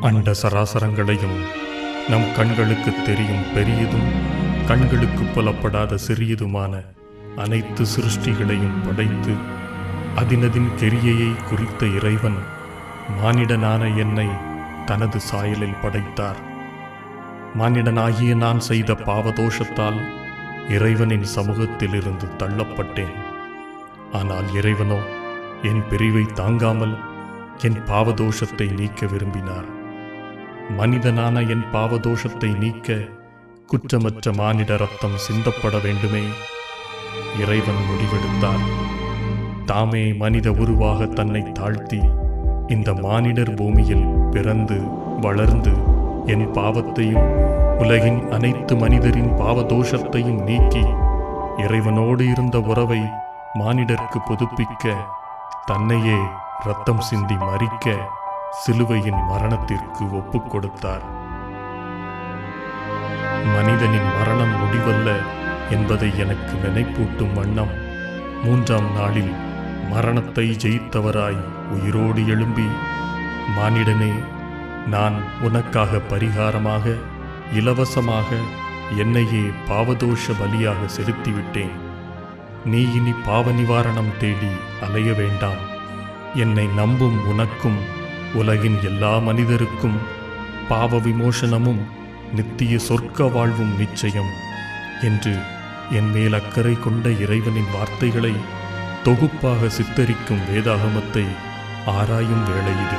அண்ட சராசரங்களையும் நம் கண்களுக்கு தெரியும் பெரியதும் கண்களுக்கு புலப்படாத சிறியதுமான அனைத்து சிருஷ்டிகளையும் படைத்து அதினதின் கெரியையை குறித்த இறைவன் மானிடனான என்னை தனது சாயலில் படைத்தார் மானிடனாகிய நான் செய்த பாவதோஷத்தால் இறைவனின் சமூகத்திலிருந்து தள்ளப்பட்டேன் ஆனால் இறைவனோ என் பிரிவை தாங்காமல் என் பாவதோஷத்தை நீக்க விரும்பினார் மனிதனான என் பாவதோஷத்தை நீக்க குற்றமற்ற மானிட ரத்தம் சிந்தப்பட வேண்டுமே இறைவன் முடிவெடுத்தார் தாமே மனித உருவாக தன்னை தாழ்த்தி இந்த மானிடர் பூமியில் பிறந்து வளர்ந்து என் பாவத்தையும் உலகின் அனைத்து மனிதரின் பாவதோஷத்தையும் நீக்கி இறைவனோடு இருந்த உறவை மானிடர்க்கு புதுப்பிக்க தன்னையே ரத்தம் சிந்தி மறிக்க சிலுவையின் மரணத்திற்கு ஒப்புக் கொடுத்தார் மனிதனின் மரணம் முடிவல்ல என்பதை எனக்கு நினைப்பூட்டும் வண்ணம் மூன்றாம் நாளில் மரணத்தை ஜெயித்தவராய் உயிரோடு எழும்பி மானிடனே நான் உனக்காக பரிகாரமாக இலவசமாக என்னையே பாவதோஷ பலியாக செலுத்திவிட்டேன் நீ இனி பாவ நிவாரணம் தேடி அலைய வேண்டாம் என்னை நம்பும் உனக்கும் உலகின் எல்லா மனிதருக்கும் பாவ விமோசனமும் நித்திய சொர்க்க வாழ்வும் நிச்சயம் என்று என் மேல் அக்கறை கொண்ட இறைவனின் வார்த்தைகளை தொகுப்பாக சித்தரிக்கும் வேதாகமத்தை ஆராயும் வேளை இது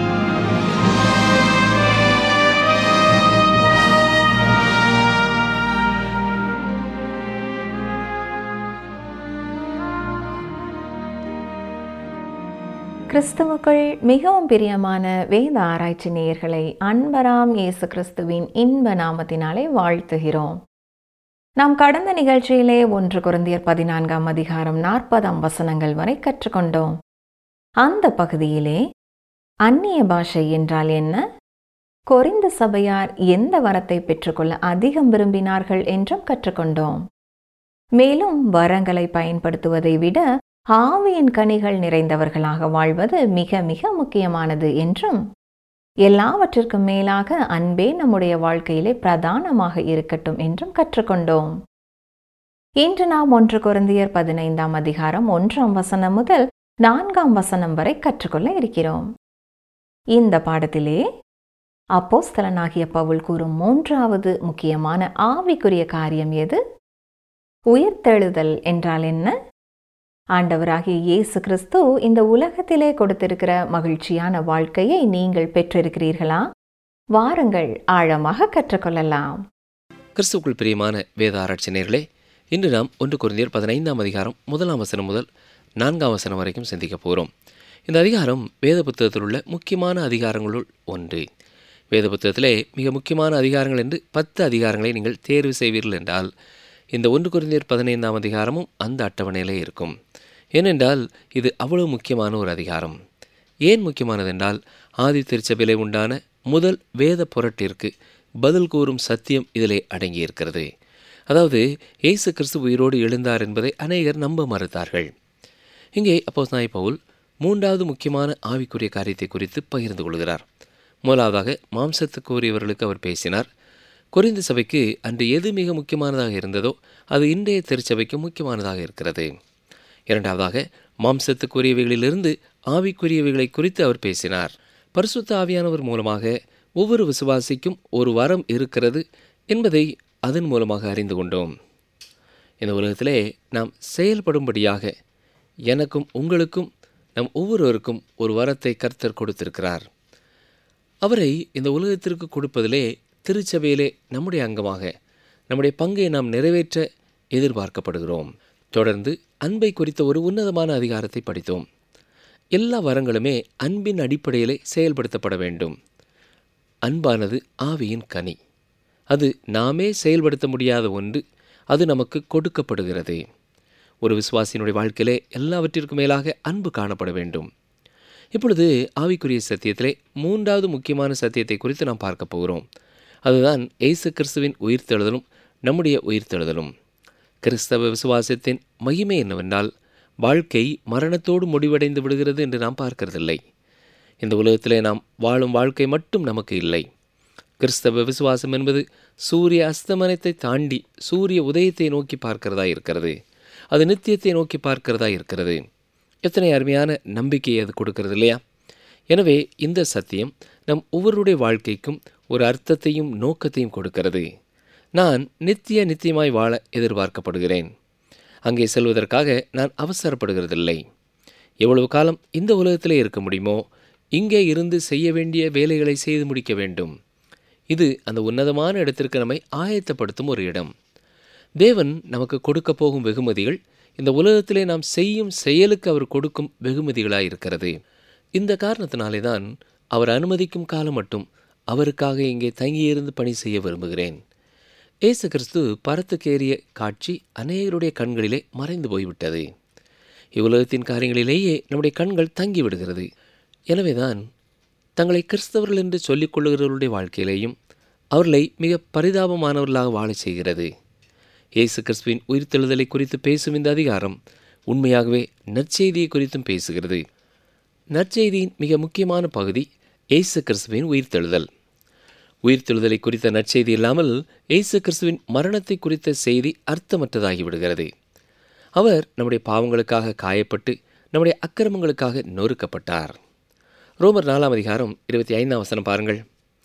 கிறிஸ்துவுக்குள் மிகவும் பிரியமான வேத ஆராய்ச்சி நேயர்களை அன்பராம் இயேசு கிறிஸ்துவின் இன்ப நாமத்தினாலே வாழ்த்துகிறோம் நாம் கடந்த நிகழ்ச்சியிலே ஒன்று குருந்தியர் பதினான்காம் அதிகாரம் நாற்பதாம் வசனங்கள் வரை கற்றுக்கொண்டோம் அந்த பகுதியிலே அந்நிய பாஷை என்றால் என்ன கொரிந்த சபையார் எந்த வரத்தை பெற்றுக்கொள்ள அதிகம் விரும்பினார்கள் என்றும் கற்றுக்கொண்டோம் மேலும் வரங்களை பயன்படுத்துவதை விட ஆவியின் கனிகள் நிறைந்தவர்களாக வாழ்வது மிக மிக முக்கியமானது என்றும் எல்லாவற்றிற்கும் மேலாக அன்பே நம்முடைய வாழ்க்கையிலே பிரதானமாக இருக்கட்டும் என்றும் கற்றுக்கொண்டோம் இன்று நாம் ஒன்று குருந்தியர் பதினைந்தாம் அதிகாரம் ஒன்றாம் வசனம் முதல் நான்காம் வசனம் வரை கற்றுக்கொள்ள இருக்கிறோம் இந்த பாடத்திலே அப்போஸ்தலனாகிய பவுல் கூறும் மூன்றாவது முக்கியமான ஆவிக்குரிய காரியம் எது உயிர்த்தெழுதல் என்றால் என்ன ஆண்டவராகிய இயேசு கிறிஸ்து இந்த உலகத்திலே கொடுத்திருக்கிற மகிழ்ச்சியான வாழ்க்கையை நீங்கள் பெற்றிருக்கிறீர்களா வாருங்கள் ஆழமாக கற்றுக்கொள்ளலாம் கிறிஸ்துக்குள் பிரியமான வேத ஆராய்ச்சி நேர்களே இன்று நாம் ஒன்று குருந்தியர் பதினைந்தாம் அதிகாரம் முதலாம் வசனம் முதல் நான்காம் வசனம் வரைக்கும் சிந்திக்க போகிறோம் இந்த அதிகாரம் வேத புத்தகத்தில் உள்ள முக்கியமான அதிகாரங்களுள் ஒன்று வேத புத்தகத்திலே மிக முக்கியமான அதிகாரங்கள் என்று பத்து அதிகாரங்களை நீங்கள் தேர்வு செய்வீர்கள் என்றால் இந்த ஒன்று குருந்தியர் பதினைந்தாம் அதிகாரமும் அந்த அட்டவணையிலே இருக்கும் ஏனென்றால் இது அவ்வளவு முக்கியமான ஒரு அதிகாரம் ஏன் முக்கியமானதென்றால் ஆதி திருச்சபையிலே உண்டான முதல் வேத புரட்டிற்கு பதில் கூறும் சத்தியம் இதிலே அடங்கியிருக்கிறது அதாவது இயேசு கிறிஸ்து உயிரோடு எழுந்தார் என்பதை அநேகர் நம்ப மறுத்தார்கள் இங்கே அப்போஸ் நாய் பவுல் மூன்றாவது முக்கியமான ஆவிக்குரிய காரியத்தை குறித்து பகிர்ந்து கொள்கிறார் முதலாவதாக மாம்சத்துக்கு உரியவர்களுக்கு அவர் பேசினார் குறைந்த சபைக்கு அன்று எது மிக முக்கியமானதாக இருந்ததோ அது இன்றைய திருச்சபைக்கு முக்கியமானதாக இருக்கிறது இரண்டாவதாக மாம்சத்துக்குரியவைகளிலிருந்து ஆவிக்குரியவைகளை குறித்து அவர் பேசினார் பரிசுத்த ஆவியானவர் மூலமாக ஒவ்வொரு விசுவாசிக்கும் ஒரு வரம் இருக்கிறது என்பதை அதன் மூலமாக அறிந்து கொண்டோம் இந்த உலகத்திலே நாம் செயல்படும்படியாக எனக்கும் உங்களுக்கும் நம் ஒவ்வொருவருக்கும் ஒரு வரத்தை கர்த்தர் கொடுத்திருக்கிறார் அவரை இந்த உலகத்திற்கு கொடுப்பதிலே திருச்சபையிலே நம்முடைய அங்கமாக நம்முடைய பங்கை நாம் நிறைவேற்ற எதிர்பார்க்கப்படுகிறோம் தொடர்ந்து அன்பை குறித்த ஒரு உன்னதமான அதிகாரத்தை படித்தோம் எல்லா வரங்களுமே அன்பின் அடிப்படையிலே செயல்படுத்தப்பட வேண்டும் அன்பானது ஆவியின் கனி அது நாமே செயல்படுத்த முடியாத ஒன்று அது நமக்கு கொடுக்கப்படுகிறது ஒரு விசுவாசியினுடைய வாழ்க்கையிலே எல்லாவற்றிற்கும் மேலாக அன்பு காணப்பட வேண்டும் இப்பொழுது ஆவிக்குரிய சத்தியத்திலே மூன்றாவது முக்கியமான சத்தியத்தை குறித்து நாம் பார்க்க போகிறோம் அதுதான் இயேசு கிறிஸ்துவின் உயிர்த்தெழுதலும் நம்முடைய உயிர்த்தெழுதலும் கிறிஸ்தவ விசுவாசத்தின் மகிமை என்னவென்றால் வாழ்க்கை மரணத்தோடு முடிவடைந்து விடுகிறது என்று நாம் பார்க்கிறதில்லை இந்த உலகத்திலே நாம் வாழும் வாழ்க்கை மட்டும் நமக்கு இல்லை கிறிஸ்தவ விசுவாசம் என்பது சூரிய அஸ்தமனத்தை தாண்டி சூரிய உதயத்தை நோக்கி பார்க்கிறதா இருக்கிறது அது நித்தியத்தை நோக்கி பார்க்கிறதா இருக்கிறது எத்தனை அருமையான நம்பிக்கையை அது கொடுக்கிறது இல்லையா எனவே இந்த சத்தியம் நம் ஒவ்வொருடைய வாழ்க்கைக்கும் ஒரு அர்த்தத்தையும் நோக்கத்தையும் கொடுக்கிறது நான் நித்திய நித்தியமாய் வாழ எதிர்பார்க்கப்படுகிறேன் அங்கே செல்வதற்காக நான் அவசரப்படுகிறதில்லை எவ்வளவு காலம் இந்த உலகத்திலே இருக்க முடியுமோ இங்கே இருந்து செய்ய வேண்டிய வேலைகளை செய்து முடிக்க வேண்டும் இது அந்த உன்னதமான இடத்திற்கு நம்மை ஆயத்தப்படுத்தும் ஒரு இடம் தேவன் நமக்கு கொடுக்க போகும் வெகுமதிகள் இந்த உலகத்திலே நாம் செய்யும் செயலுக்கு அவர் கொடுக்கும் வெகுமதிகளாய் இருக்கிறது இந்த காரணத்தினாலே தான் அவர் அனுமதிக்கும் காலம் மட்டும் அவருக்காக இங்கே தங்கியிருந்து பணி செய்ய விரும்புகிறேன் இயேசு கிறிஸ்து பரத்துக்கேறிய காட்சி அநேகருடைய கண்களிலே மறைந்து போய்விட்டது இவ்வுலகத்தின் காரியங்களிலேயே நம்முடைய கண்கள் தங்கி விடுகிறது எனவேதான் தங்களை கிறிஸ்தவர்கள் என்று சொல்லிக் கொள்ளுகிறவர்களுடைய வாழ்க்கையிலேயும் அவர்களை மிக பரிதாபமானவர்களாக வாழச் செய்கிறது இயேசு கிறிஸ்துவின் உயிர்த்தெழுதலை குறித்து பேசும் இந்த அதிகாரம் உண்மையாகவே நற்செய்தியை குறித்தும் பேசுகிறது நற்செய்தியின் மிக முக்கியமான பகுதி இயேசு கிறிஸ்துவின் உயிர்த்தெழுதல் உயிர்த்தெழுதலை குறித்த நற்செய்தி இல்லாமல் இயேசு கிறிஸ்துவின் மரணத்தை குறித்த செய்தி அர்த்தமற்றதாகிவிடுகிறது அவர் நம்முடைய பாவங்களுக்காக காயப்பட்டு நம்முடைய அக்கிரமங்களுக்காக நொறுக்கப்பட்டார் ரோமர் நாலாம் அதிகாரம் இருபத்தி ஐந்தாம் வசனம் பாருங்கள்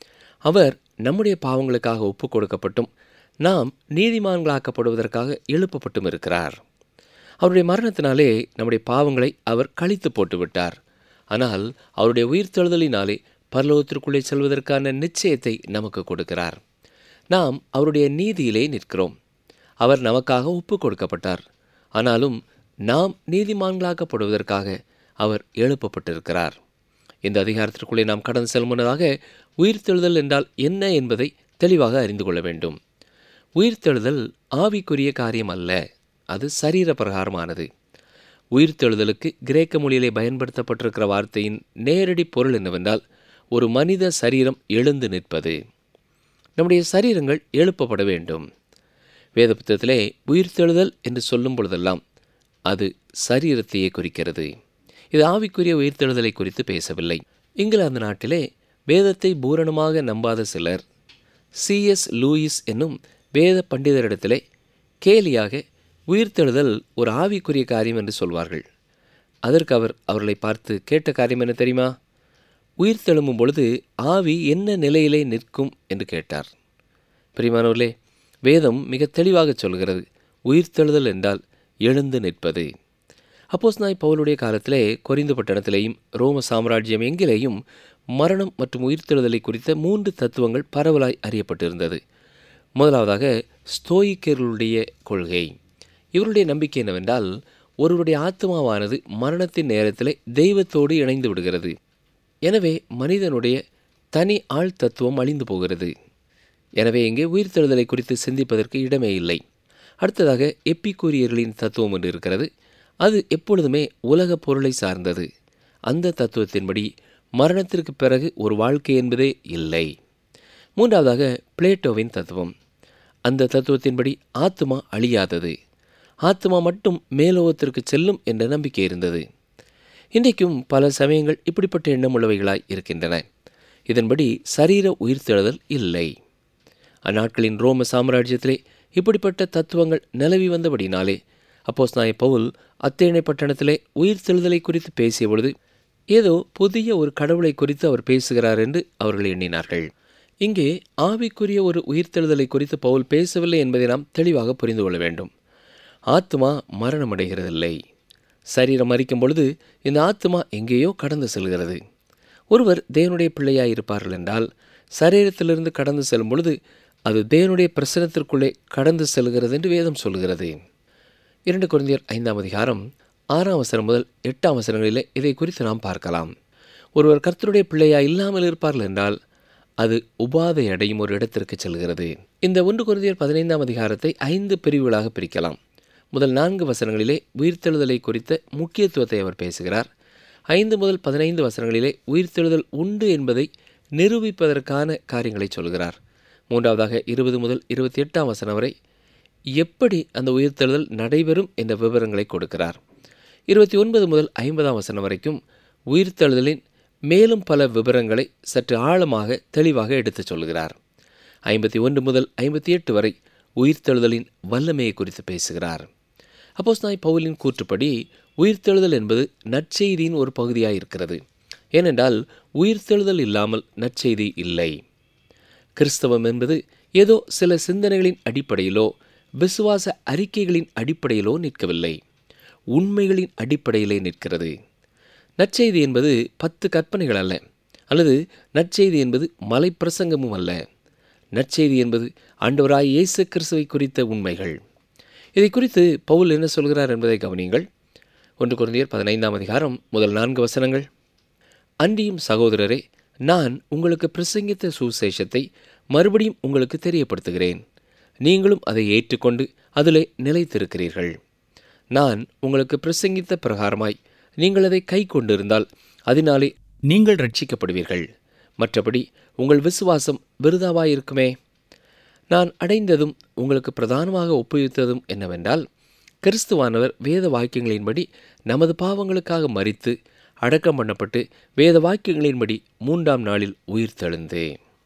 அவர் நம்முடைய பாவங்களுக்காக ஒப்புக் கொடுக்கப்பட்டும் நாம் நீதிமான்களாக்கப்படுவதற்காக எழுப்பப்பட்டும் இருக்கிறார் அவருடைய மரணத்தினாலே நம்முடைய பாவங்களை அவர் கழித்து போட்டுவிட்டார் ஆனால் அவருடைய உயிர்த்தெழுதலினாலே பரலோகத்திற்குள்ளே செல்வதற்கான நிச்சயத்தை நமக்கு கொடுக்கிறார் நாம் அவருடைய நீதியிலே நிற்கிறோம் அவர் நமக்காக ஒப்புக் கொடுக்கப்பட்டார் ஆனாலும் நாம் நீதிமான்களாக்கப்படுவதற்காக அவர் எழுப்பப்பட்டிருக்கிறார் இந்த அதிகாரத்திற்குள்ளே நாம் கடந்து செல்லும் முன்னதாக உயிர்த்தெழுதல் என்றால் என்ன என்பதை தெளிவாக அறிந்து கொள்ள வேண்டும் உயிர்த்தெழுதல் ஆவிக்குரிய காரியம் அல்ல அது சரீர பிரகாரமானது உயிர்த்தெழுதலுக்கு கிரேக்க மொழியிலே பயன்படுத்தப்பட்டிருக்கிற வார்த்தையின் நேரடி பொருள் என்னவென்றால் ஒரு மனித சரீரம் எழுந்து நிற்பது நம்முடைய சரீரங்கள் எழுப்பப்பட வேண்டும் வேத புத்தகத்திலே உயிர்த்தெழுதல் என்று சொல்லும் பொழுதெல்லாம் அது சரீரத்தையே குறிக்கிறது இது ஆவிக்குரிய உயிர்த்தெழுதலை குறித்து பேசவில்லை இங்கிலாந்து நாட்டிலே வேதத்தை பூரணமாக நம்பாத சிலர் சிஎஸ் லூயிஸ் என்னும் வேத பண்டிதரிடத்திலே கேலியாக உயிர்த்தெழுதல் ஒரு ஆவிக்குரிய காரியம் என்று சொல்வார்கள் அதற்கு அவர் அவர்களை பார்த்து கேட்ட காரியம் என்ன தெரியுமா உயிர்த்தெழும்பும் பொழுது ஆவி என்ன நிலையிலே நிற்கும் என்று கேட்டார் பிரிமானவர்களே வேதம் மிக தெளிவாக சொல்கிறது உயிர்த்தெழுதல் என்றால் எழுந்து நிற்பது அப்போஸ் நாய் பவுலுடைய காலத்திலே கொரிந்து பட்டணத்திலேயும் ரோம சாம்ராஜ்யம் எங்கிலேயும் மரணம் மற்றும் உயிர்த்தெழுதலை குறித்த மூன்று தத்துவங்கள் பரவலாய் அறியப்பட்டிருந்தது முதலாவதாக ஸ்தோயிக்கர்களுடைய கொள்கை இவருடைய நம்பிக்கை என்னவென்றால் ஒருவருடைய ஆத்மாவானது மரணத்தின் நேரத்திலே தெய்வத்தோடு இணைந்து விடுகிறது எனவே மனிதனுடைய தனி ஆள் தத்துவம் அழிந்து போகிறது எனவே இங்கே உயிர்த்தெழுதலை குறித்து சிந்திப்பதற்கு இடமே இல்லை அடுத்ததாக எப்பிக்கூரியர்களின் தத்துவம் ஒன்று இருக்கிறது அது எப்பொழுதுமே உலக பொருளை சார்ந்தது அந்த தத்துவத்தின்படி மரணத்திற்கு பிறகு ஒரு வாழ்க்கை என்பதே இல்லை மூன்றாவதாக பிளேட்டோவின் தத்துவம் அந்த தத்துவத்தின்படி ஆத்மா அழியாதது ஆத்மா மட்டும் மேலோகத்திற்கு செல்லும் என்ற நம்பிக்கை இருந்தது இன்றைக்கும் பல சமயங்கள் இப்படிப்பட்ட எண்ணமுள்ளவைகளாய் இருக்கின்றன இதன்படி சரீர உயிர்த்தெழுதல் இல்லை அந்நாட்களின் ரோம சாம்ராஜ்யத்திலே இப்படிப்பட்ட தத்துவங்கள் நிலவி வந்தபடினாலே அப்போஸ் நாய பவுல் அத்தேனை பட்டணத்திலே உயிர்த்தெழுதலை குறித்து பேசிய பொழுது ஏதோ புதிய ஒரு கடவுளை குறித்து அவர் பேசுகிறார் என்று அவர்கள் எண்ணினார்கள் இங்கே ஆவிக்குரிய ஒரு உயிர்த்தெழுதலை குறித்து பவுல் பேசவில்லை என்பதை நாம் தெளிவாக புரிந்து கொள்ள வேண்டும் ஆத்மா மரணமடைகிறதில்லை சரீரம் மறிக்கும் பொழுது இந்த ஆத்மா எங்கேயோ கடந்து செல்கிறது ஒருவர் தேவனுடைய பிள்ளையாய் இருப்பார்கள் என்றால் சரீரத்திலிருந்து கடந்து செல்லும் பொழுது அது தேவனுடைய பிரசனத்திற்குள்ளே கடந்து செல்கிறது என்று வேதம் சொல்கிறது இரண்டு குழந்தையர் ஐந்தாம் அதிகாரம் ஆறாம் வசனம் முதல் எட்டாம் வசனங்களிலே இதை குறித்து நாம் பார்க்கலாம் ஒருவர் கர்த்தருடைய பிள்ளையா இல்லாமல் இருப்பார்கள் என்றால் அது உபாதை அடையும் ஒரு இடத்திற்கு செல்கிறது இந்த ஒன்று குருந்தியர் பதினைந்தாம் அதிகாரத்தை ஐந்து பிரிவுகளாக பிரிக்கலாம் முதல் நான்கு வசனங்களிலே உயிர்த்தெழுதலை குறித்த முக்கியத்துவத்தை அவர் பேசுகிறார் ஐந்து முதல் பதினைந்து வசனங்களிலே உயிர்த்தெழுதல் உண்டு என்பதை நிரூபிப்பதற்கான காரியங்களை சொல்கிறார் மூன்றாவதாக இருபது முதல் இருபத்தி எட்டாம் வசனம் வரை எப்படி அந்த உயிர்த்தெழுதல் நடைபெறும் என்ற விவரங்களை கொடுக்கிறார் இருபத்தி ஒன்பது முதல் ஐம்பதாம் வசனம் வரைக்கும் உயிர்த்தெழுதலின் மேலும் பல விவரங்களை சற்று ஆழமாக தெளிவாக எடுத்துச் சொல்கிறார் ஐம்பத்தி ஒன்று முதல் ஐம்பத்தி எட்டு வரை உயிர்த்தெழுதலின் வல்லமையை குறித்து பேசுகிறார் அப்போஸ் நாய் பவுலின் கூற்றுப்படி உயிர்த்தெழுதல் என்பது நற்செய்தியின் ஒரு பகுதியாக இருக்கிறது ஏனென்றால் உயிர்த்தெழுதல் இல்லாமல் நற்செய்தி இல்லை கிறிஸ்தவம் என்பது ஏதோ சில சிந்தனைகளின் அடிப்படையிலோ விசுவாச அறிக்கைகளின் அடிப்படையிலோ நிற்கவில்லை உண்மைகளின் அடிப்படையிலே நிற்கிறது நற்செய்தி என்பது பத்து கற்பனைகள் அல்ல அல்லது நற்செய்தி என்பது மலைப்பிரசங்கமும் அல்ல நற்செய்தி என்பது ஆண்டவராய் இயேசு கிறிஸ்துவை குறித்த உண்மைகள் இதை குறித்து பவுல் என்ன சொல்கிறார் என்பதை கவனியுங்கள் ஒன்று குழந்தையர் பதினைந்தாம் அதிகாரம் முதல் நான்கு வசனங்கள் அன்றியும் சகோதரரே நான் உங்களுக்கு பிரசங்கித்த சுசேஷத்தை மறுபடியும் உங்களுக்கு தெரியப்படுத்துகிறேன் நீங்களும் அதை ஏற்றுக்கொண்டு அதிலே நிலைத்திருக்கிறீர்கள் நான் உங்களுக்கு பிரசங்கித்த பிரகாரமாய் நீங்கள் அதை கை கொண்டிருந்தால் அதனாலே நீங்கள் ரட்சிக்கப்படுவீர்கள் மற்றபடி உங்கள் விசுவாசம் விருதாவாயிருக்குமே நான் அடைந்ததும் உங்களுக்கு பிரதானமாக ஒப்புவித்ததும் என்னவென்றால் கிறிஸ்துவானவர் வேத வாக்கியங்களின்படி நமது பாவங்களுக்காக மறித்து அடக்கம் பண்ணப்பட்டு வேத வாக்கியங்களின்படி மூன்றாம் நாளில் உயிர் தெழுந்து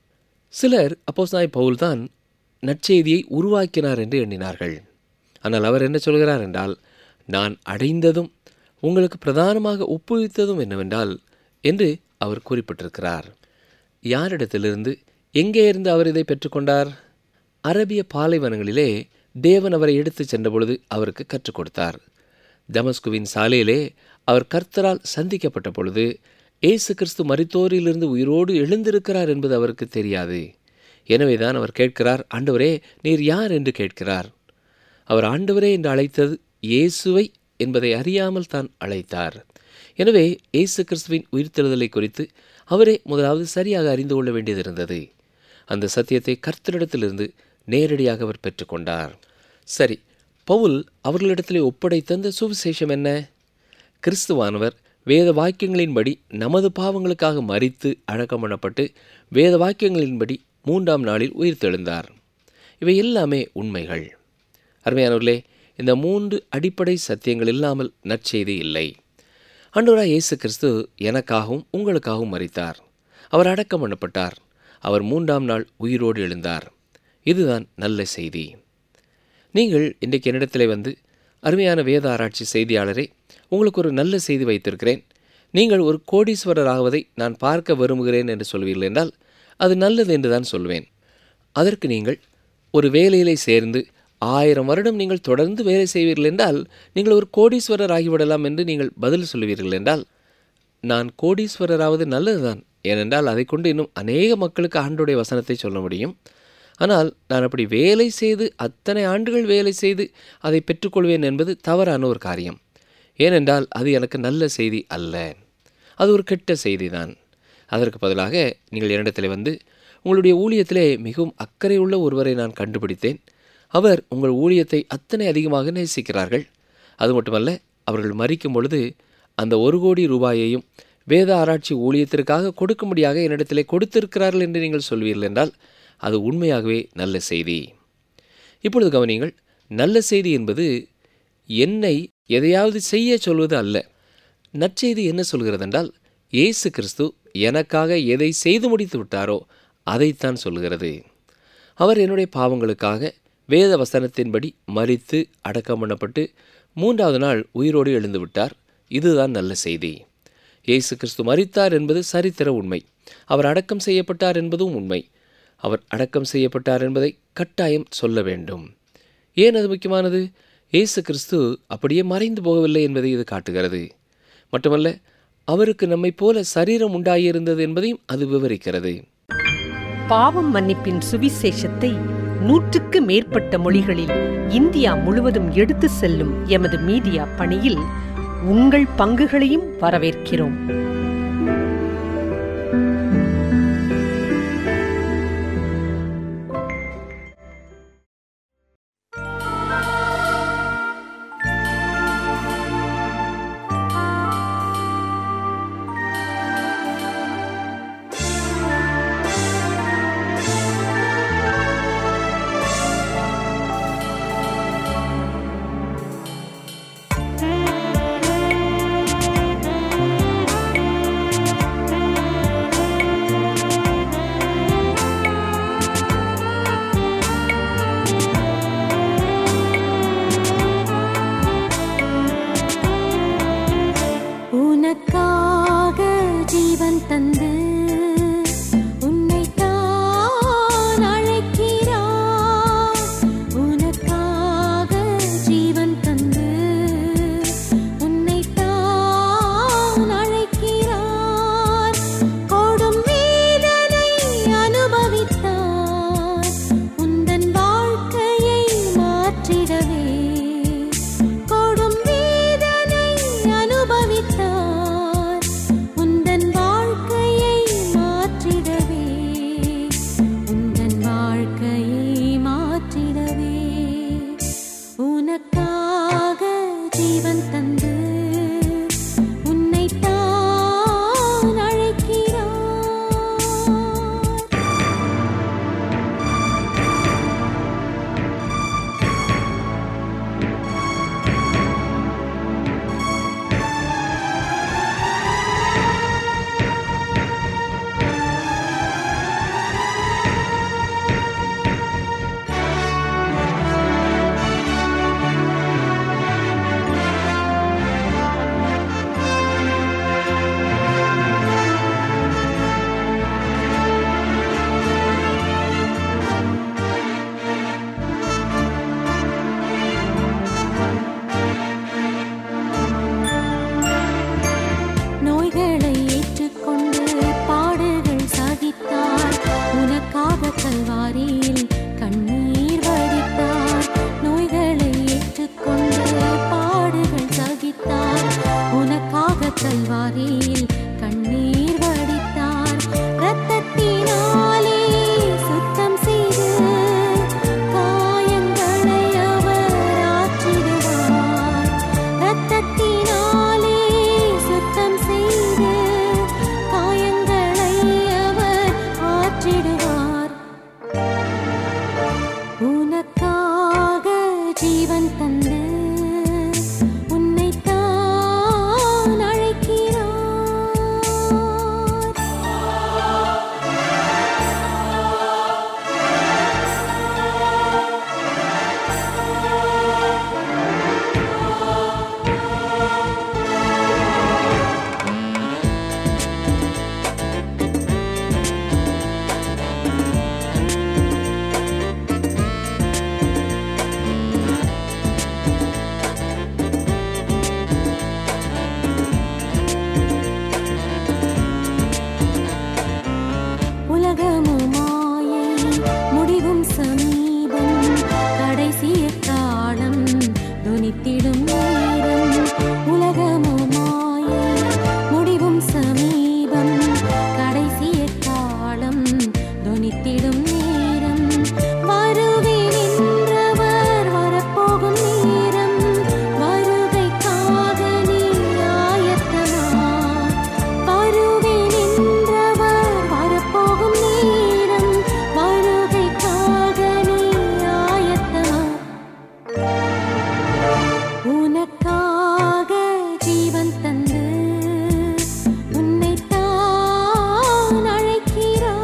சிலர் அப்போஸ்தாய் பவுல்தான் நற்செய்தியை உருவாக்கினார் என்று எண்ணினார்கள் ஆனால் அவர் என்ன சொல்கிறார் என்றால் நான் அடைந்ததும் உங்களுக்கு பிரதானமாக ஒப்புவித்ததும் என்னவென்றால் என்று அவர் குறிப்பிட்டிருக்கிறார் யாரிடத்திலிருந்து எங்கே இருந்து அவர் இதை பெற்றுக்கொண்டார் அரபிய பாலைவனங்களிலே தேவன் அவரை எடுத்துச் சென்றபொழுது அவருக்கு கற்றுக் கொடுத்தார் தமஸ்குவின் சாலையிலே அவர் கர்த்தரால் சந்திக்கப்பட்ட பொழுது இயேசு கிறிஸ்து மரித்தோரிலிருந்து உயிரோடு எழுந்திருக்கிறார் என்பது அவருக்கு தெரியாது எனவேதான் அவர் கேட்கிறார் ஆண்டவரே நீர் யார் என்று கேட்கிறார் அவர் ஆண்டவரே என்று அழைத்தது இயேசுவை என்பதை அறியாமல் தான் அழைத்தார் எனவே இயேசு கிறிஸ்துவின் உயிர்த்தெழுதலை குறித்து அவரே முதலாவது சரியாக அறிந்து கொள்ள வேண்டியது இருந்தது அந்த சத்தியத்தை கர்த்தரிடத்திலிருந்து நேரடியாக அவர் பெற்றுக்கொண்டார் சரி பவுல் அவர்களிடத்திலே ஒப்படைத்த அந்த சுவிசேஷம் என்ன கிறிஸ்துவானவர் வேத வாக்கியங்களின்படி நமது பாவங்களுக்காக மறித்து அடக்கம் பண்ணப்பட்டு வேத வாக்கியங்களின்படி மூன்றாம் நாளில் உயிர்த்தெழுந்தார் இவை எல்லாமே உண்மைகள் அருமையானவர்களே இந்த மூன்று அடிப்படை சத்தியங்கள் இல்லாமல் நற்செய்தி இல்லை ஆண்டவராய் இயேசு கிறிஸ்து எனக்காகவும் உங்களுக்காகவும் மறித்தார் அவர் அடக்கம் பண்ணப்பட்டார் அவர் மூன்றாம் நாள் உயிரோடு எழுந்தார் இதுதான் நல்ல செய்தி நீங்கள் இன்றைக்கு என்னிடத்திலே வந்து அருமையான வேத ஆராய்ச்சி செய்தியாளரே உங்களுக்கு ஒரு நல்ல செய்தி வைத்திருக்கிறேன் நீங்கள் ஒரு கோடீஸ்வரர் ஆவதை நான் பார்க்க விரும்புகிறேன் என்று சொல்வீர்கள் என்றால் அது நல்லது என்று தான் சொல்வேன் அதற்கு நீங்கள் ஒரு வேலையிலே சேர்ந்து ஆயிரம் வருடம் நீங்கள் தொடர்ந்து வேலை செய்வீர்கள் என்றால் நீங்கள் ஒரு கோடீஸ்வரர் ஆகிவிடலாம் என்று நீங்கள் பதில் சொல்லுவீர்கள் என்றால் நான் கோடீஸ்வரராவது நல்லதுதான் ஏனென்றால் அதை கொண்டு இன்னும் அநேக மக்களுக்கு ஆண்டுடைய வசனத்தை சொல்ல முடியும் ஆனால் நான் அப்படி வேலை செய்து அத்தனை ஆண்டுகள் வேலை செய்து அதை பெற்றுக்கொள்வேன் என்பது தவறான ஒரு காரியம் ஏனென்றால் அது எனக்கு நல்ல செய்தி அல்ல அது ஒரு கெட்ட செய்தி தான் அதற்கு பதிலாக நீங்கள் என்னிடத்தில் வந்து உங்களுடைய ஊழியத்திலே மிகவும் அக்கறை உள்ள ஒருவரை நான் கண்டுபிடித்தேன் அவர் உங்கள் ஊழியத்தை அத்தனை அதிகமாக நேசிக்கிறார்கள் அது மட்டுமல்ல அவர்கள் மறிக்கும் பொழுது அந்த ஒரு கோடி ரூபாயையும் வேத ஆராய்ச்சி ஊழியத்திற்காக கொடுக்கும்படியாக என்னிடத்திலே கொடுத்திருக்கிறார்கள் என்று நீங்கள் சொல்வீர்கள் என்றால் அது உண்மையாகவே நல்ல செய்தி இப்பொழுது கவனியுங்கள் நல்ல செய்தி என்பது என்னை எதையாவது செய்ய சொல்வது அல்ல நற்செய்தி என்ன சொல்கிறது என்றால் இயேசு கிறிஸ்து எனக்காக எதை செய்து முடித்து விட்டாரோ அதைத்தான் சொல்கிறது அவர் என்னுடைய பாவங்களுக்காக வேத வசனத்தின்படி மறித்து அடக்கம் பண்ணப்பட்டு மூன்றாவது நாள் உயிரோடு எழுந்து விட்டார் இதுதான் நல்ல செய்தி இயேசு கிறிஸ்து மறித்தார் என்பது சரித்திர உண்மை அவர் அடக்கம் செய்யப்பட்டார் என்பதும் உண்மை அவர் அடக்கம் செய்யப்பட்டார் என்பதை கட்டாயம் சொல்ல வேண்டும் ஏன் அது முக்கியமானது இயேசு கிறிஸ்து அப்படியே மறைந்து போகவில்லை என்பதை இது காட்டுகிறது மட்டுமல்ல அவருக்கு நம்மை போல சரீரம் உண்டாகியிருந்தது என்பதையும் அது விவரிக்கிறது பாவம் மன்னிப்பின் சுவிசேஷத்தை நூற்றுக்கு மேற்பட்ட மொழிகளில் இந்தியா முழுவதும் எடுத்து செல்லும் எமது மீடியா பணியில் உங்கள் பங்குகளையும் வரவேற்கிறோம் கல்வாரியில் கண்ணீர் வடித்தார் இரத்தத்தினாலே சுத்தம் செய்து காயங்களை அவர் ஆற்றிடுவார் இரத்தத்தினாலே சுத்தம் செய்து காயங்களை அவர் ஆற்றிடுவார் உனக்காக ஜீவன் தந்து உன்னைத்தான் அழைக்கிறார் உலகமும் மாயை முடிவும் சமீபம் கடைசி காலம் துனித்திடும் நேரம் உலகமும் மாயை முடிவும் சமீபம் கடைசி காலம் துனித்திடும் நேரம் வருவேன் என்றவர் வரப்போகும் நேரம் வருகைக்காக நீ ஆயத்தமா வருவேன் என்றவர் வரப்போகும் நேரம் வருகைக்காக நீ ஆயத்தமா உனக்காக ஜீவன் தந்து உன்னைத்தான் அழைக்கிறார்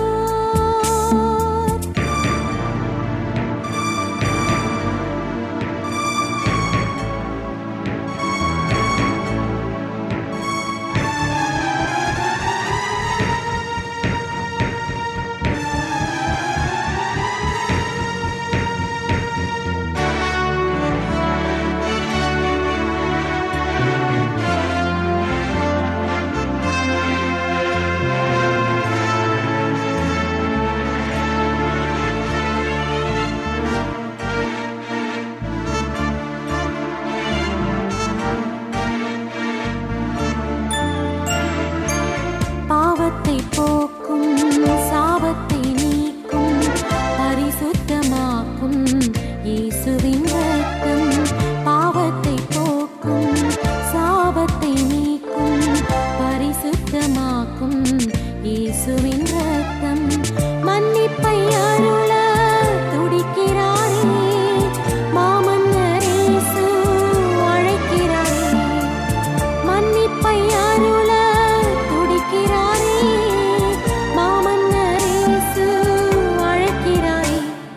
பாவத்தை போக்கும் சாபத்தை நீக்கும் பரிசுத்தமாக்கும் இயேசுவின் ரத்தம் பாவத்தை போக்கும் சாபத்தை நீக்கும் பரிசுத்தமாக்கும் இயேசுவின் ரத்தம் மன்னிப்பை அருள துடிக்கிறாரே மாமன்னர் இயேசு அழைக்கிறாரே மன்னிப்பை அருள துடிக்கிறாரே மாமன்னர் இயேசு அழைக்கிறாரே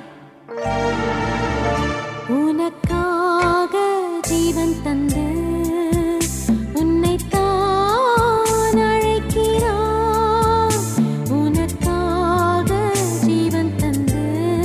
உனக்காக ஜீவன் தந்து உன்னைத்தான் அழைக்கிறார் உனக்காக ஜீவன் தந்து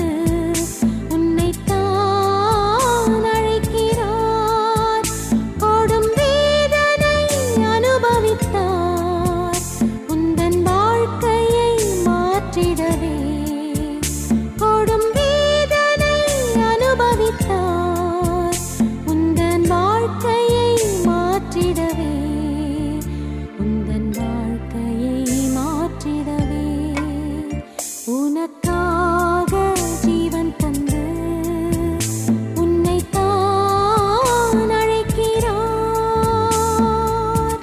உன்னைத்தான் அழைக்கிறார் கொடும் வேதனை அனுபவித்தார் உந்தன் வாழ்க்கையை மாற்றிடவே கொடும் வேதனை அனுபவித்தார் உந்தன் வாழ்க்கையை மாற்றிடவே உந்தன் வாழ்க்கையை மாற்றிடவே உனக்காக ஜீவன் தந்து உன்னைத்தான் அழைக்கிறார்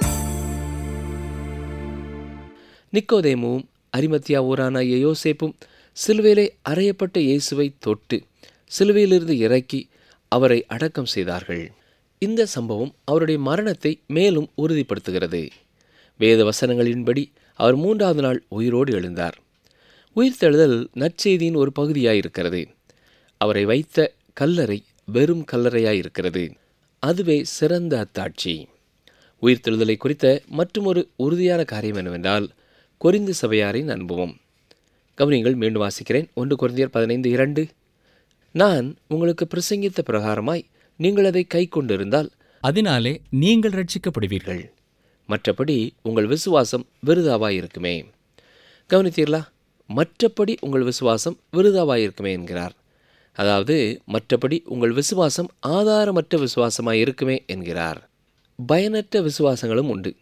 நிக்கோதேமுவும் அரிமத்தியா ஊரான யோசேப்பும் சிலுவையிலே அறையப்பட்ட இயேசுவை தொட்டு சிலுவையிலிருந்து இறக்கி அவரை அடக்கம் செய்தார்கள் இந்த சம்பவம் அவருடைய மரணத்தை மேலும் உறுதிப்படுத்துகிறது வேத வசனங்களின்படி அவர் மூன்றாவது நாள் உயிரோடு எழுந்தார் உயிர்த்தெழுதல் நற்செய்தியின் ஒரு பகுதியாயிருக்கிறது அவரை வைத்த கல்லறை வெறும் கல்லறையாயிருக்கிறது அதுவே சிறந்த அத்தாட்சி உயிர்த்தெழுதலை குறித்த மற்றுமொரு உறுதியான காரியம் என்னவென்றால் கொரிந்து சபையாரின் அனுபவம் கவனிங்கள் மீண்டும் வாசிக்கிறேன் ஒன்று கொரிந்தியர் பதினைந்து இரண்டு நான் உங்களுக்கு பிரசங்கித்த பிரகாரமாய் நீங்கள் அதை கை கொண்டிருந்தால் அதனாலே நீங்கள் ரட்சிக்கப்படுவீர்கள் மற்றபடி உங்கள் விசுவாசம் விருதாவாயிருக்குமே கவனித்தீர்களா மற்றபடி உங்கள் விசுவாசம் விருதாவாயிருக்குமே என்கிறார் அதாவது மற்றபடி உங்கள் விசுவாசம் ஆதாரமற்ற விசுவாசமாய் இருக்குமே என்கிறார் பயனற்ற விசுவாசங்களும் உண்டு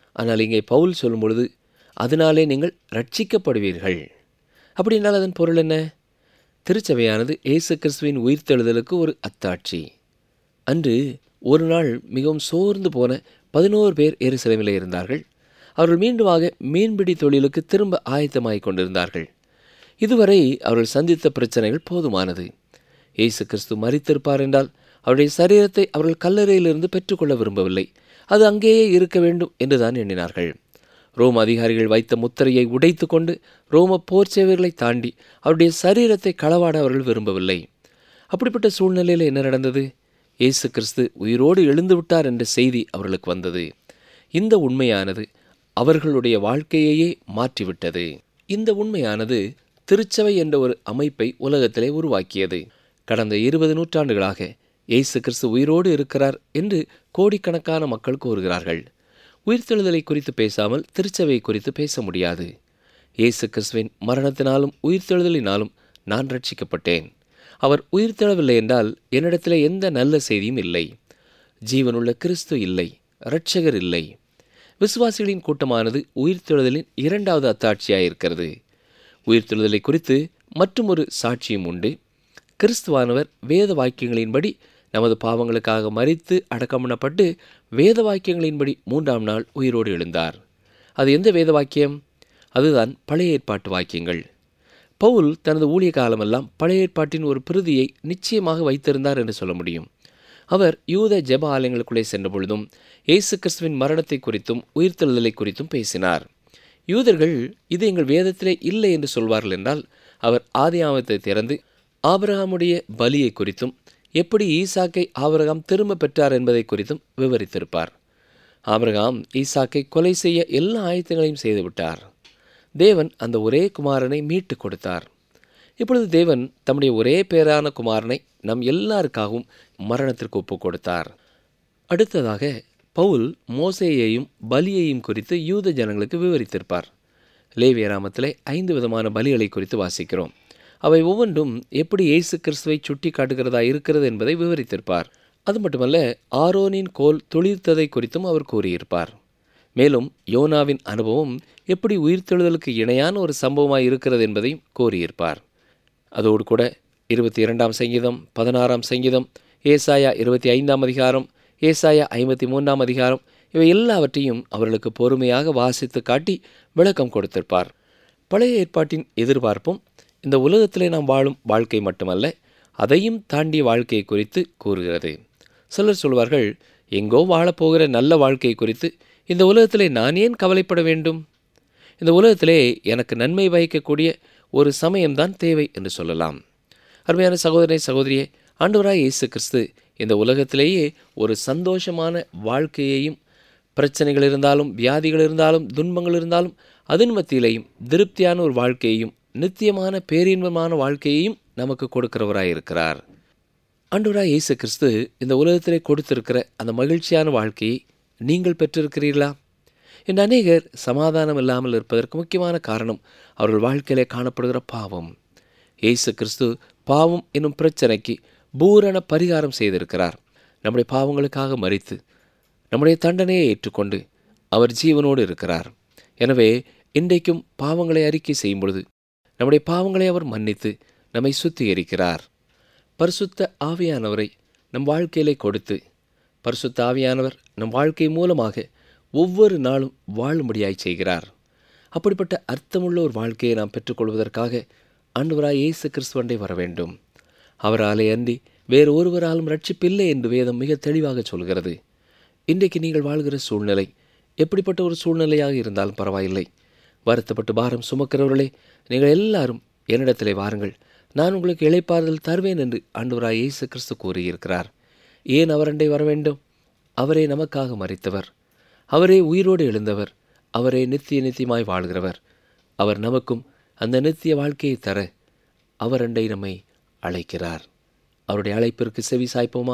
ஆனால் இங்கே பவுல் சொல்லும் பொழுது அதனாலே நீங்கள் ரட்சிக்கப்படுவீர்கள் அப்படின்னால் அதன் பொருள் என்ன திருச்சபையானது இயேசு கிறிஸ்துவின் உயிர்த்தெழுதலுக்கு ஒரு அத்தாட்சி அன்று ஒரு நாள் மிகவும் சோர்ந்து போன பதினோரு பேர் எருசலேமிலே இருந்தார்கள் அவர்கள் மீண்டுமாக மீன்பிடி தொழிலுக்கு திரும்ப ஆயத்தமாகிக் கொண்டிருந்தார்கள் இதுவரை அவர்கள் சந்தித்த பிரச்சனைகள் போதுமானது இயேசு கிறிஸ்து மறித்திருப்பார் என்றால் அவருடைய சரீரத்தை அவர்கள் கல்லறையிலிருந்து பெற்றுக்கொள்ள விரும்பவில்லை அது அங்கேயே இருக்க வேண்டும் என்றுதான் எண்ணினார்கள் ரோம் அதிகாரிகள் வைத்த முத்திரையை உடைத்து கொண்டு ரோம போர் சேவர்களை தாண்டி அவருடைய சரீரத்தை களவாட அவர்கள் விரும்பவில்லை அப்படிப்பட்ட சூழ்நிலையில் என்ன நடந்தது இயேசு கிறிஸ்து உயிரோடு எழுந்து விட்டார் என்ற செய்தி அவர்களுக்கு வந்தது இந்த உண்மையானது அவர்களுடைய வாழ்க்கையையே மாற்றிவிட்டது இந்த உண்மையானது திருச்சபை என்ற ஒரு அமைப்பை உலகத்திலே உருவாக்கியது கடந்த இருபது நூற்றாண்டுகளாக இயேசு கிறிஸ்து உயிரோடு இருக்கிறார் என்று கோடிக்கணக்கான மக்கள் கூறுகிறார்கள் உயிர்த்தெழுதலை குறித்து பேசாமல் திருச்சபை குறித்து பேச முடியாது இயேசு கிறிஸ்துவின் மரணத்தினாலும் உயிர்த்தெழுதலினாலும் நான் ரட்சிக்கப்பட்டேன் அவர் உயிர்த்தெழவில்லை என்றால் என்னிடத்தில் எந்த நல்ல செய்தியும் இல்லை ஜீவனுள்ள கிறிஸ்து இல்லை இரட்சகர் இல்லை விசுவாசிகளின் கூட்டமானது உயிர்த்தெழுதலின் இரண்டாவது அத்தாட்சியாயிருக்கிறது உயிர்த்தெழுதலை குறித்து மற்றும் ஒரு சாட்சியும் உண்டு கிறிஸ்துவானவர் வேத வாக்கியங்களின்படி நமது பாவங்களுக்காக மறித்து அடக்கமணப்பட்டு வேத வாக்கியங்களின்படி மூன்றாம் நாள் உயிரோடு எழுந்தார் அது எந்த வேத வாக்கியம் அதுதான் பழைய ஏற்பாட்டு வாக்கியங்கள் பவுல் தனது ஊழிய காலமெல்லாம் பழைய ஏற்பாட்டின் ஒரு பிரதியை நிச்சயமாக வைத்திருந்தார் என்று சொல்ல முடியும் அவர் யூத ஜெப ஆலயங்களுக்குள்ளே சென்ற பொழுதும் இயேசு கிறிஸ்துவின் மரணத்தை குறித்தும் உயிர்த்தெழுதலை குறித்தும் பேசினார் யூதர்கள் இது எங்கள் வேதத்திலே இல்லை என்று சொல்வார்கள் என்றால் அவர் ஆதியாமத்தை திறந்து ஆபிரகாமுடைய பலியை குறித்தும் எப்படி ஈசாக்கை ஆபிரகாம் திரும்ப பெற்றார் என்பதை குறித்தும் விவரித்திருப்பார் ஆபிரகாம் ஈசாக்கை கொலை செய்ய எல்லா ஆயத்தங்களையும் செய்துவிட்டார் தேவன் அந்த ஒரே குமாரனை மீட்டு கொடுத்தார் இப்பொழுது தேவன் தம்முடைய ஒரே பேரான குமாரனை நம் எல்லாருக்காகவும் மரணத்திற்கு ஒப்புக் கொடுத்தார் அடுத்ததாக பவுல் மோசேயையும் பலியையும் குறித்து யூத ஜனங்களுக்கு விவரித்திருப்பார் லேவிய ராமத்திலே ஐந்து விதமான பலிகளை குறித்து வாசிக்கிறோம் அவை ஒவ்வொன்றும் எப்படி இயேசு கிறிஸ்துவை சுட்டி காட்டுகிறதா இருக்கிறது என்பதை விவரித்திருப்பார் அது மட்டுமல்ல ஆரோனின் கோல் துளிர்த்ததை குறித்தும் அவர் கூறியிருப்பார் மேலும் யோனாவின் அனுபவம் எப்படி உயிர்த்தெழுதலுக்கு இணையான ஒரு சம்பவமாய் இருக்கிறது என்பதையும் கூறியிருப்பார் அதோடு கூட இருபத்தி இரண்டாம் சங்கீதம் பதினாறாம் சங்கீதம் ஏசாயா இருபத்தி ஐந்தாம் அதிகாரம் ஏசாயா ஐம்பத்தி மூன்றாம் அதிகாரம் இவை எல்லாவற்றையும் அவர்களுக்கு பொறுமையாக வாசித்து காட்டி விளக்கம் கொடுத்திருப்பார் பழைய ஏற்பாட்டின் எதிர்பார்ப்பும் இந்த உலகத்திலே நாம் வாழும் வாழ்க்கை மட்டுமல்ல அதையும் தாண்டிய வாழ்க்கையை குறித்து கூறுகிறது சிலர் சொல்வார்கள் எங்கோ வாழப்போகிற நல்ல வாழ்க்கை குறித்து இந்த உலகத்திலே நான் ஏன் கவலைப்பட வேண்டும் இந்த உலகத்திலே எனக்கு நன்மை வகிக்கக்கூடிய ஒரு சமயம்தான் தேவை என்று சொல்லலாம் அருமையான சகோதரனை சகோதரியே ஆண்டவராய் இயேசு கிறிஸ்து இந்த உலகத்திலேயே ஒரு சந்தோஷமான வாழ்க்கையையும் பிரச்சனைகள் இருந்தாலும் வியாதிகள் இருந்தாலும் துன்பங்கள் இருந்தாலும் அதன் மத்தியிலையும் திருப்தியான ஒரு வாழ்க்கையையும் நித்தியமான பேரின்பமான வாழ்க்கையையும் நமக்கு கொடுக்கிறவராய் இருக்கிறார் ஆண்டவராய் இயேசு கிறிஸ்து இந்த உலகத்திலே கொடுத்திருக்கிற அந்த மகிழ்ச்சியான வாழ்க்கையை நீங்கள் பெற்றிருக்கிறீர்களா இந்த அநேகர் சமாதானம் இல்லாமல் இருப்பதற்கு முக்கியமான காரணம் அவர்கள் வாழ்க்கையிலே காணப்படுகிற பாவம் இயேசு கிறிஸ்து பாவம் என்னும் பிரச்சனைக்கு பூரண பரிகாரம் செய்திருக்கிறார் நம்முடைய பாவங்களுக்காக மறித்து நம்முடைய தண்டனையை ஏற்றுக்கொண்டு அவர் ஜீவனோடு இருக்கிறார் எனவே இன்றைக்கும் பாவங்களை அறிக்கை செய்யும் பொழுது நம்முடைய பாவங்களை அவர் மன்னித்து நம்மை சுத்திகரிக்கிறார் பரிசுத்த ஆவியானவரை நம் வாழ்க்கையிலே கொடுத்து பரிசுத்த ஆவியானவர் நம் வாழ்க்கை மூலமாக ஒவ்வொரு நாளும் வாழும்படியாய் செய்கிறார் அப்படிப்பட்ட அர்த்தமுள்ள ஒரு வாழ்க்கையை நாம் பெற்றுக்கொள்வதற்காக ஆண்டவராய் இயேசு கிறிஸ்துவண்டை வர வேண்டும் அவராலே அன்றி வேறு ஒருவராலும் ரட்சிப்பில்லை என்று வேதம் மிக தெளிவாக சொல்கிறது இன்றைக்கு நீங்கள் வாழ்கிற சூழ்நிலை எப்படிப்பட்ட ஒரு சூழ்நிலையாக இருந்தாலும் பரவாயில்லை வருத்தப்பட்டு பாரம் சுமக்கிறவர்களே நீங்கள் எல்லாரும் என்னிடத்திலே வாருங்கள் நான் உங்களுக்கு இளைப்பாறுதல் தருவேன் என்று ஆண்டவராய் இயேசு கிறிஸ்து கூறியிருக்கிறார் ஏன் அவரண்டை வர வேண்டும் அவரே நமக்காக மறித்தவர் அவரே உயிரோடு எழுந்தவர் அவரே நித்திய நித்தியமாய் வாழ்கிறவர் அவர் நமக்கும் அந்த நித்திய வாழ்க்கையை தர அவரண்டை நம்மை அழைக்கிறார் அவருடைய அழைப்பிற்கு செவி சாய்ப்போமா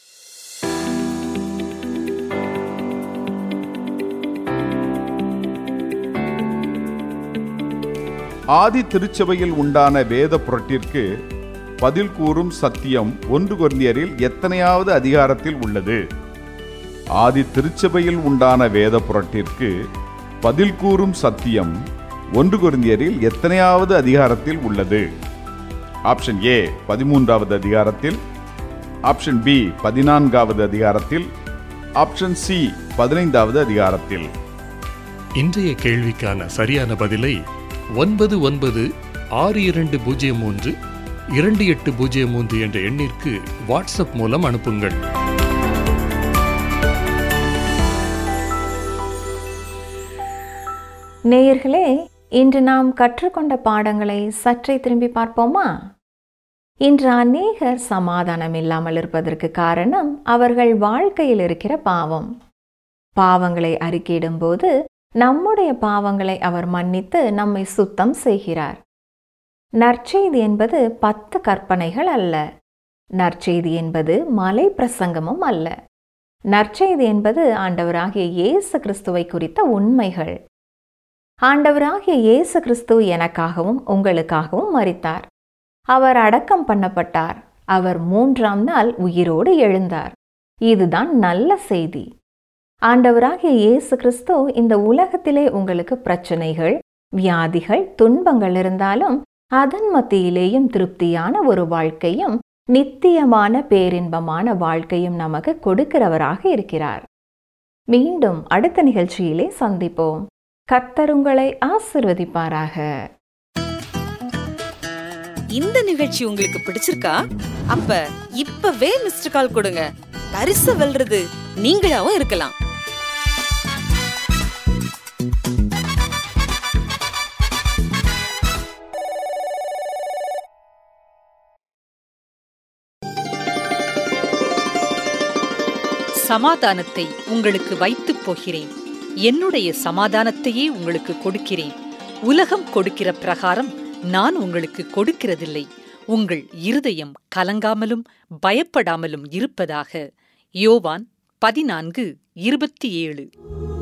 ஆதி திருச்சபையில் உண்டான வேத புரட்டிற்கு பதில் கூறும் சத்தியம் ஒன்று கொரிந்தியரில் எத்தனையாவது அதிகாரத்தில் உள்ளது ஆதி திருச்சபையில் உண்டான வேத புரட்டிற்கு பதில் கூறும் சத்தியம் ஒன்று கொரிந்தியரில் எத்தனையாவது அதிகாரத்தில் உள்ளது ஆப்ஷன் ஏ பதிமூன்றாவது அதிகாரத்தில் ஆப்ஷன் பி பதினான்காவது அதிகாரத்தில் ஆப்ஷன் சி பதினைந்தாவது அதிகாரத்தில் இன்றைய கேள்விக்கான சரியான பதிலை ஒன்பது ஒன்பது ஆறு இரண்டு பூஜ்ஜியம் மூன்று இரண்டு எட்டு பூஜ்ஜியம் மூன்று என்ற எண்ணிற்கு வாட்ஸ்அப் மூலம் அனுப்புங்கள் நேயர்களே இன்று நாம் கற்றுக்கொண்ட பாடங்களை சற்றே திரும்பி பார்ப்போமா இன்று அநேகர் சமாதானம் இல்லாமல் இருப்பதற்கு காரணம் அவர்கள் வாழ்க்கையில் இருக்கிற பாவம் பாவங்களை அறிக்கையிடும்போது நம்முடைய பாவங்களை அவர் மன்னித்து நம்மை சுத்தம் செய்கிறார் நற்செய்தி என்பது பத்து கற்பனைகள் அல்ல நற்செய்தி என்பது மலை பிரசங்கமும் அல்ல நற்செய்தி என்பது ஆண்டவராகிய இயேசு கிறிஸ்துவை குறித்த உண்மைகள் ஆண்டவராகிய இயேசு கிறிஸ்து எனக்காகவும் உங்களுக்காகவும் மரித்தார் அவர் அடக்கம் பண்ணப்பட்டார் அவர் மூன்றாம் நாள் உயிரோடு எழுந்தார் இதுதான் நல்ல செய்தி ஆண்டவராகிய இயேசு கிறிஸ்து இந்த உலகத்திலே உங்களுக்கு பிரச்சனைகள் வியாதிகள் துன்பங்கள் இருந்தாலும் அதன் மத்தியிலேயும் திருப்தியான ஒரு வாழ்க்கையும் நித்தியமான பேரின்பமான வாழ்க்கையும் நமக்கு கொடுக்கிறவராக இருக்கிறார் மீண்டும் அடுத்த நிகழ்ச்சியிலே சந்திப்போம் கர்த்தர் உங்களை ஆசிர்வதிப்பாராக இந்த நிகழ்ச்சி உங்களுக்கு பிடிச்சிருக்கா அப்ப இப்பவே மிஸ்டர் கால் கொடுங்க பரிசு வெல்றது நீங்களாவும் இருக்கலாம் சமாதானத்தை உங்களுக்கு வைத்துப் போகிறேன் என்னுடைய சமாதானத்தையே உங்களுக்கு கொடுக்கிறேன் உலகம் கொடுக்கிற பிரகாரம் நான் உங்களுக்கு கொடுக்கிறதில்லை உங்கள் இருதயம் கலங்காமலும் பயப்படாமலும் இருப்பதாக யோவான் பதினான்கு இருபத்தி ஏழு